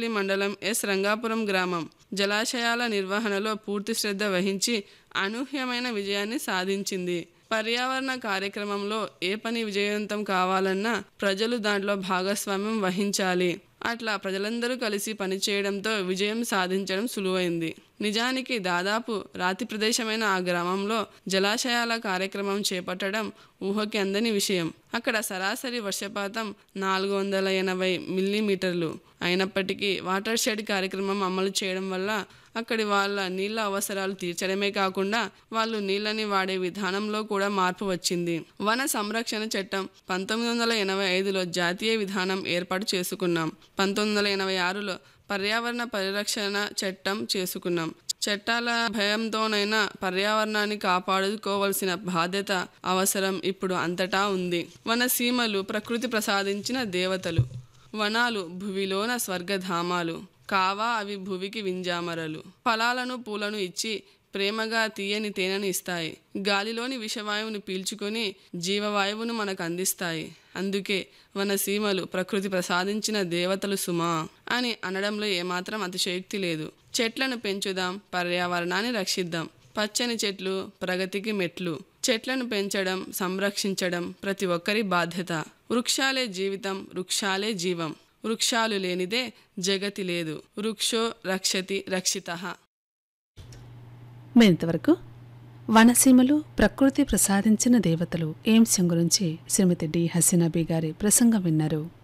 తాడేపల్లి మండలం ఎస్ రంగాపురం గ్రామం జలాశయాల నిర్వహణలో పూర్తి శ్రద్ధ వహించి అనూహ్యమైన విజయాన్ని సాధించింది పర్యావరణ కార్యక్రమంలో ఏ పని విజయవంతం కావాలన్నా ప్రజలు దాంట్లో భాగస్వామ్యం వహించాలి అట్లా ప్రజలందరూ కలిసి పనిచేయడంతో విజయం సాధించడం సులువైంది నిజానికి దాదాపు రాతి ప్రదేశమైన ఆ గ్రామంలో జలాశయాల కార్యక్రమం చేపట్టడం ఊహకి అందని విషయం అక్కడ సరాసరి వర్షపాతం నాలుగు వందల ఎనభై మిల్లీమీటర్లు అయినప్పటికీ వాటర్ షెడ్ కార్యక్రమం అమలు చేయడం వల్ల అక్కడి వాళ్ళ నీళ్ళ అవసరాలు తీర్చడమే కాకుండా వాళ్ళు నీళ్ళని వాడే విధానంలో కూడా మార్పు వచ్చింది వన సంరక్షణ చట్టం పంతొమ్మిది వందల ఎనభై ఐదులో జాతీయ విధానం ఏర్పాటు చేసుకున్నాం పంతొమ్మిది వందల ఎనభై ఆరులో పర్యావరణ పరిరక్షణ చట్టం చేసుకున్నాం చట్టాల భయంతోనైనా పర్యావరణాన్ని కాపాడుకోవలసిన బాధ్యత అవసరం ఇప్పుడు అంతటా ఉంది వన సీమలు ప్రకృతి ప్రసాదించిన దేవతలు వనాలు భువిలోన స్వర్గధామాలు కావా అవి భువికి వింజామరలు ఫలాలను పూలను ఇచ్చి ప్రేమగా తీయని తేనెను ఇస్తాయి గాలిలోని విషవాయువును పీల్చుకొని జీవవాయువును మనకు అందిస్తాయి అందుకే మన సీమలు ప్రకృతి ప్రసాదించిన దేవతలు సుమా అని అనడంలో ఏమాత్రం అతిశయోక్తి లేదు చెట్లను పెంచుదాం పర్యావరణాన్ని రక్షిద్దాం పచ్చని చెట్లు ప్రగతికి మెట్లు చెట్లను పెంచడం సంరక్షించడం ప్రతి ఒక్కరి బాధ్యత వృక్షాలే జీవితం వృక్షాలే జీవం వృక్షాలు లేనిదే జగతి లేదు వృక్షో రక్షతి రక్షిత మరింతవరకు వనసీమలు ప్రకృతి ప్రసాదించిన దేవతలు ఏంశం గురించి శ్రీమతి డి హసీనాబీ గారి ప్రసంగం విన్నారు